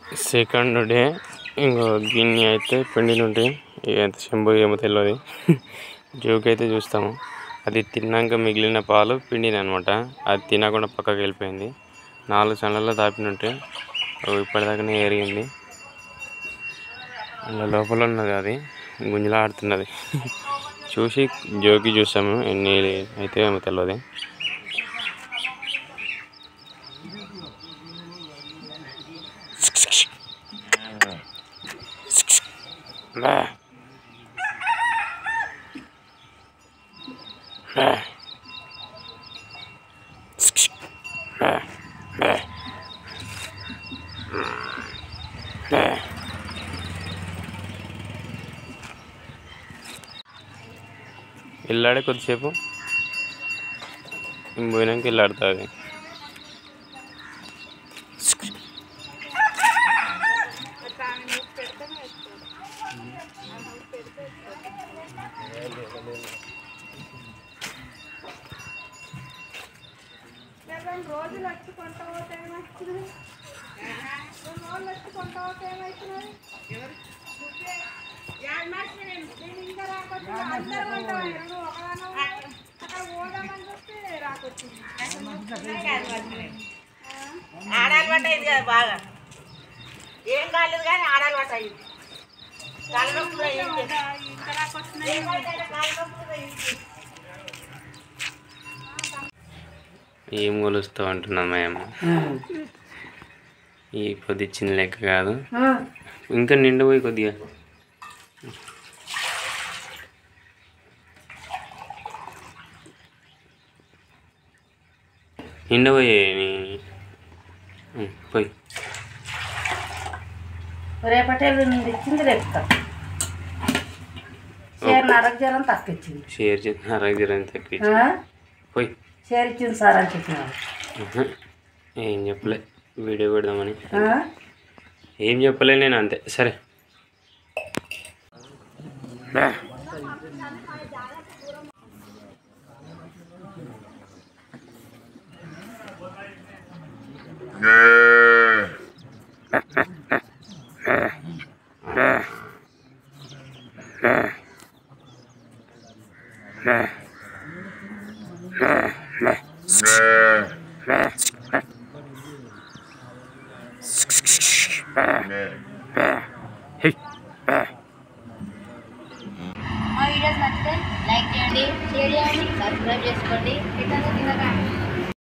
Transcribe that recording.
Second day ఇంకో గిన్నె అయితే పిండిలు ఉంటాయి ఇక ఎంత చెంబు ఏమో తెలియదు జోక్ అయితే చూస్తాము అది తిన్నాక మిగిలిన పాలు పిండిని అనమాట అది తినకుండా పక్కకి వెళ్ళిపోయింది నాలుగు చండ్లలో దాపినుంటే ఇప్పటిదాకానే ఎరిగింది అలా లోపల ఉన్నది అది గుంజలాడుతున్నది చూసి జోకి చూసాము ఎన్ని అయితే ఏమో తెలియదు బా. బా. బా. బా. బా. వెళ్ళాడే కొద్దిసేపు నేను పోయినాక వెళ్ళాడుతుంది రెండు రోజులు వచ్చి కొంట పోతే ఏమవుతుంది రెండు రోజులు వచ్చి కొంట పోతే ఏమవుతున్నది నువ్వే. నేను ఇంకా రాకొచ్చింది అందరూ కొంట పోయారు. నువ్వు ఒకదానివే. అక్కడ పోదామని చూస్తే రాకొచ్చింది ఆడాలవాట అయింది కదా బాగా ఏం కాలేదు కానీ ఆడాలవాట అయింది కాళ్ళనొప్పి కూడా అయింది. ఇంకా రాకొచ్చినాయి ఏం కాలేదు, కాళ్ళనొప్పి కూడా అయింది. ఏం కొలుస్తావు అంటున్నాం మేము ఈ కొద్ది చిన్న లెక్క కాదు ఇంకా నిండిపోయి కొద్దిగా నిండపోయే పోయి రేపటి ఎల్లుండి ఇచ్చింది రేపుతా షేర్ నరకు జ్వరం తక్కువ ఇచ్చింది షేర్ చేసిన అరగజరం తక్కువ ఆ? పోయి షేర్ ఇచ్చింది సార్ అని చెప్పినాడు ఉహు. ఏం చెప్పలే వీడియో పెడదామని ఆ? ఏం చెప్పలే నేను అంతే సరే బా. Yeah.